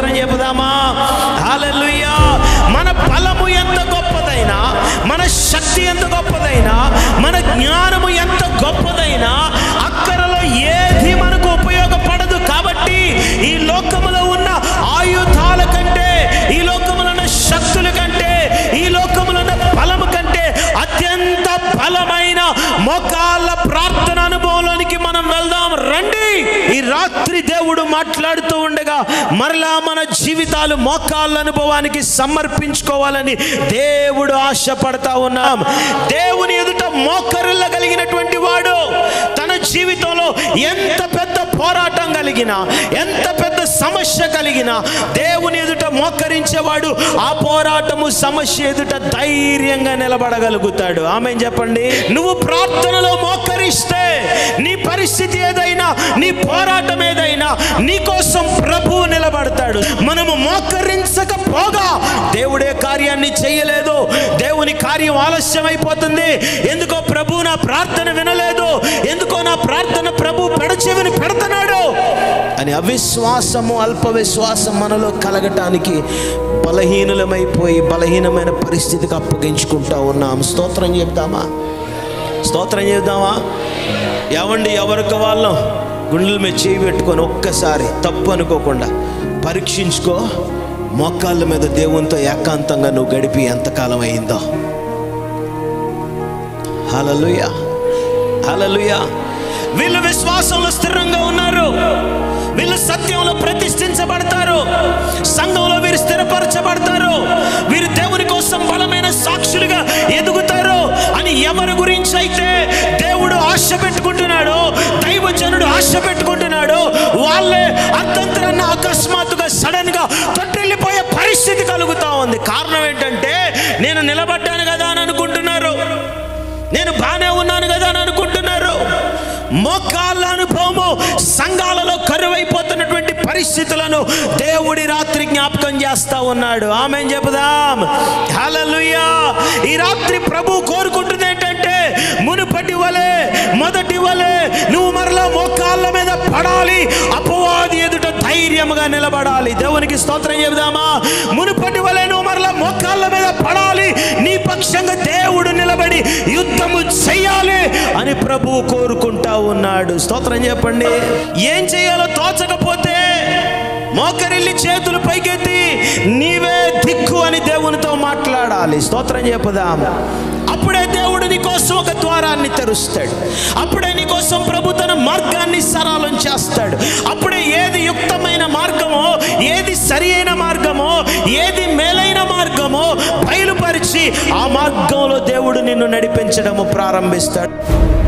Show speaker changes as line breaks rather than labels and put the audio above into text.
స్తోత్రం చెబుదామా హల్లెలూయా మన బలము ఎంత గొప్పదైనా మన శక్తి ఎంత గొప్పదైనా మన జ్ఞానము ఎంత గొప్పదైనా అక్కరలో ఏది మనకు ఉపయోగపడదు కాబట్టి ఈ లోకములో ఉన్న ఆయుధాల కంటే ఈ లోకములో ఉన్న శక్తుల కంటే ఈ లోకములో ఉన్న బలము కంటే అత్యంత బలమైన మోకాళ్ళ ప్రార్థన అనుభవంలోనికి మనం వెళ్దాం రండి ఈ రాత్రి దేవుడు మాట్లాడుతూ ఉండగా మరలా మన జీవితాలు మోకాళ్ళ అనుభవానికి సమర్పించుకోవాలని దేవుడు ఆశపడతా ఉన్నాం దేవుని ఎదుట మోకరిల్లగలిగినటువంటి వాడు తన జీవితంలో ఎంత పెద్ద పోరాటం కలిగినా ఎంత పెద్ద సమస్య కలిగినా దేవుని ఎదుట మోకరించేవాడు ఆ పోరాటము సమస్య ఎదుట ధైర్యంగా నిలబడగలుగుతాడు ఆమె చెప్పండి నువ్వు ప్రార్థనలో మోకరిస్తే నీ పరిస్థితి ఏదైనా నీ పోరాటం ఏదైనా నీ కోసం ప్రభువు నిలబడతాడు మనము మోకరించకపోగా దేవుడే కార్యాన్ని చేయలేదు దేవుని కార్యం ఆలస్యం అయిపోతుంది ఎందుకో ప్రభు నా ప్రార్థన వినలేదు ఎందుకో నా ప్రార్థన ప్రభు పెడచెవిని పెడుతున్నాడు అని అవిశ్వాసము అల్ప విశ్వాసం మనలో కలగటానికి బలహీనులమైపోయి బలహీనమైన పరిస్థితికి అప్పగించుకుంటా ఉన్నాం స్తోత్రం చెప్తామా స్తోత్రం చేద్దామా ఎవండి ఎవరికి వాళ్ళం గుండెల మీద చేయి పెట్టుకొని ఒక్కసారి తప్పు అనుకోకుండా పరీక్షించుకో మోకాళ్ళ మీద దేవునితో ఏకాంతంగా నువ్వు గడిపి ఎంతకాలం అయిందో హలలుయ హలలుయ వీళ్ళు విశ్వాసంలో స్థిరంగా ఉన్నారు వీళ్ళు సత్యంలో ప్రతిష్ఠించబడతారు సంఘంలో వీరు స్థిరపరచబడతారు వీరు దేవుని కోసం బలమైన సాక్షులుగా ఎదుగుతారు అని ఎవరి గురించి అయితే దేవుడు ఆశ పెట్టుకుంటున్నాడో దైవజనుడు ఆశ పెట్టుకుంటున్నాడో వాళ్ళే అర్థంతరన్న అకస్మాత్తుగా సడన్ గా తొట్టిల్లిపోయే పరిస్థితి కలుగుతా ఉంది కారణం ఏంటంటే నేను నిలబడ్డాను కదా అని అనుకుంటున్నారు నేను బాగానే ఉన్నాను కదా అని అనుకుంటున్నారు మోకాళ్ళ అనుభవము సంఘాలలో కరువైపోతున్నటువంటి పరిస్థితులను దేవుడి రాత్రి జ్ఞాపకం చేస్తా ఉన్నాడు ఆమె చెబుదాం హల్లెలూయా ఈ రాత్రి ప్రభు కోరుకుంటుంది ఏంటంటే మునుపటి వలె మొదటి వలె నువ్వు మరలా మోకాళ్ళ మీద పడాలి అపవాది ఎదుట ధైర్యముగా నిలబడాలి దేవునికి స్తోత్రం చెబుదామా మునుపటి వలె నువ్వు మరలా మోకాళ్ళ మీద పడాలి నీ పక్షంగా దేవుడు నిలబడి యుద్ధము చెయ్యాలి అని ప్రభు కోరుకుంటా ఉన్నాడు స్తోత్రం చెప్పండి ఏం చేయాలో తోచకపోతే మోకరిల్లి చేతులు పైకెత్తి నీవే దిక్కు అని దేవునితో మాట్లాడాలి స్తోత్రం చెప్పదాం అప్పుడే దేవుడు నీ కోసం ఒక ద్వారాన్ని తెరుస్తాడు అప్పుడే నీ కోసం ప్రభు తన మార్గాన్ని సరళం చేస్తాడు అప్పుడే ఏది యుక్తమైన మార్గమో ఏది సరి అయిన మార్గమో ఏది మేలైన మార్గమో బయలుపరిచి ఆ మార్గంలో దేవుడు నిన్ను నడిపించడము ప్రారంభిస్తాడు